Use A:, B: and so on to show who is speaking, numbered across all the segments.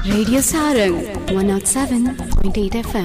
A: Radio Sarang 107.8 FM.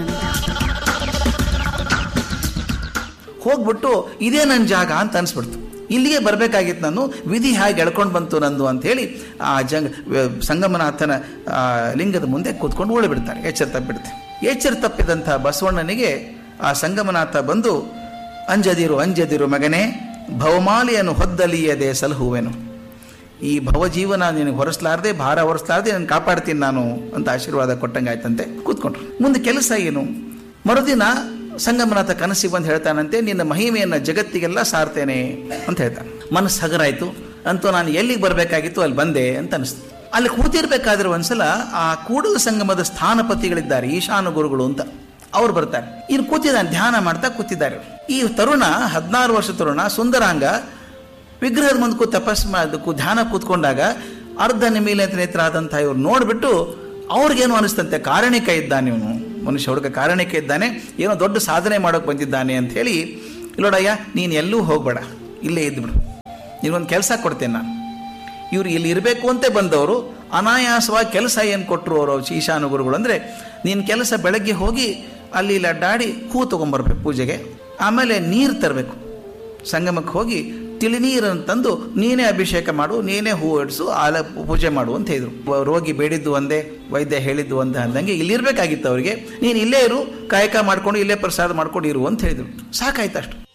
B: ಹೋಗ್ಬಿಟ್ಟು ಇದೇ ನನ್ನ ಜಾಗ ಅಂತ ಅನ್ಸ್ಬಿಡ್ತು ಇಲ್ಲಿಗೆ ಬರಬೇಕಾಗಿತ್ತು ನಾನು ವಿಧಿ ಹೇಗೆ ಎಳ್ಕೊಂಡು ಬಂತು ನಂದು ಅಂತ ಹೇಳಿ ಆ ಜಂಗ ವ- ಸಂಗಮನಾಥನ ಆ, ಲಿಂಗದ ಮುಂದೆ ಕೂತ್ಕೊಂಡು ಉಳಿಬಿಡ್ತಾರೆ ಎಚ್ಚರ ತಪ್ಪಿಡುತ್ತೆ ಎಚ್ಚರ ತಪ್ಪಿದಂಥ ಬಸವಣ್ಣನಿಗೆ ಆ ಸಂಗಮನಾಥ ಬಂದು ಅಂಜದಿರು ಅಂಜದಿರು ಮಗನೇ ಭವಮಾಲಿಯನ್ನು ಹೊದ್ದಲಿಯದೆ ಸಲಹುವೆನು ಈ ಭವಜೀವನ ನಿನಗೆ ಹೊರಸ್ಲಾರ್ದೆ ಭಾರ ಹೊರಸ್ಲಾರ್ದೆ ನಾನು ಕಾಪಾಡ್ತೀನಿ ನಾನು ಅಂತ ಆಶೀರ್ವಾದ ಕೊಟ್ಟಂಗಾಯ್ತಂತೆ ಕೂತ್ಕೊಂಡ್ರು ಮುಂದೆ ಕೆಲಸ ಏನು ಮರುದಿನ ಸಂಗಮನಾಥ ಕನಸಿಗೆ ಬಂದು ಹೇಳ್ತಾನಂತೆ ನಿನ್ನ ಮಹಿಮೆಯನ್ನು ಜಗತ್ತಿಗೆಲ್ಲ ಸಾರ್ತೇನೆ ಅಂತ ಹೇಳ್ತಾನೆ ಮನಸ್ಸು ಹಗರಾಯ್ತು ಅಂತೂ ನಾನು ಎಲ್ಲಿಗೆ ಬರಬೇಕಾಗಿತ್ತು ಅಲ್ಲಿ ಬಂದೆ ಅಂತ ಅನಿಸ್ತು ಅಲ್ಲಿ ಕೂತಿರ್ಬೇಕಾದ್ರೆ ಒಂದ್ಸಲ ಆ ಕೂಡಲ ಸಂಗಮದ ಸ್ಥಾನಪತಿಗಳಿದ್ದಾರೆ ಈಶಾನ ಗುರುಗಳು ಅಂತ ಅವ್ರು ಬರ್ತಾರೆ ಇನ್ನು ಕೂತಿದ್ದಾನೆ ಧ್ಯಾನ ಮಾಡ್ತಾ ಕೂತಿದ್ದಾರೆ ಈ ತರುಣ ಹದಿನಾರು ವರ್ಷ ತರುಣ ಸುಂದರಾಂಗ ವಿಗ್ರಹದ ಮುಂದೆ ಕೂತ್ ತಪಸ್ ಮಾಡೋದಕ್ಕೂ ಧ್ಯಾನ ಕೂತ್ಕೊಂಡಾಗ ಅರ್ಧ ನಿಮೀಲಿತ ನೇತ್ರ ಆದಂಥ ಇವ್ರು ನೋಡ್ಬಿಟ್ಟು ಅವ್ರಿಗೇನು ಅನಿಸ್ತಂತೆ ಕಾರಣಿಕ ಇದ್ದಾನೆ ಇವನು ಮನುಷ್ಯ ಹುಡುಗ ಕಾರಣಿಕ ಇದ್ದಾನೆ ಏನೋ ದೊಡ್ಡ ಸಾಧನೆ ಮಾಡೋಕೆ ಬಂದಿದ್ದಾನೆ ಅಂತ ಹೇಳಿ ಇಲ್ಲೋಡಯ್ಯ ನೀನು ಎಲ್ಲೂ ಹೋಗ್ಬೇಡ ಇಲ್ಲೇ ಇದ್ಬಿಡು ನೀನೊಂದು ಕೆಲಸ ಕೊಡ್ತೇನೆ ನಾನು ಇವ್ರು ಇಲ್ಲಿ ಇರಬೇಕು ಅಂತೆ ಬಂದವರು ಅನಾಯಾಸವಾಗಿ ಕೆಲಸ ಏನು ಕೊಟ್ಟರು ಅವರು ಈಶಾನು ಗುರುಗಳು ಅಂದರೆ ನೀನು ಕೆಲಸ ಬೆಳಗ್ಗೆ ಹೋಗಿ ಅಲ್ಲಿ ಇಲ್ಲಿ ಅಡ್ಡಾಡಿ ಹೂ ತೊಗೊಂಬರ್ಬೇಕು ಪೂಜೆಗೆ ಆಮೇಲೆ ನೀರು ತರಬೇಕು ಸಂಗಮಕ್ಕೆ ಹೋಗಿ ತಿಳಿ ನೀರನ್ನು ತಂದು ನೀನೇ ಅಭಿಷೇಕ ಮಾಡು ನೀನೇ ಹೂ ಇಡಿಸು ಆಲ ಪೂಜೆ ಮಾಡು ಅಂತ ಹೇಳಿದ್ರು ರೋಗಿ ಬೇಡಿದ್ದು ಒಂದೇ ವೈದ್ಯ ಹೇಳಿದ್ದು ಒಂದೇ ಅಂದಂಗೆ ಇಲ್ಲಿರ್ಬೇಕಾಗಿತ್ತು ಅವರಿಗೆ ನೀನು ಇಲ್ಲೇ ಇರು ಕಾಯಕ ಮಾಡ್ಕೊಂಡು ಇಲ್ಲೇ ಪ್ರಸಾದ ಮಾಡ್ಕೊಂಡು ಇರು ಅಂತ ಹೇಳಿದ್ರು ಸಾಕಾಯ್ತು ಅಷ್ಟು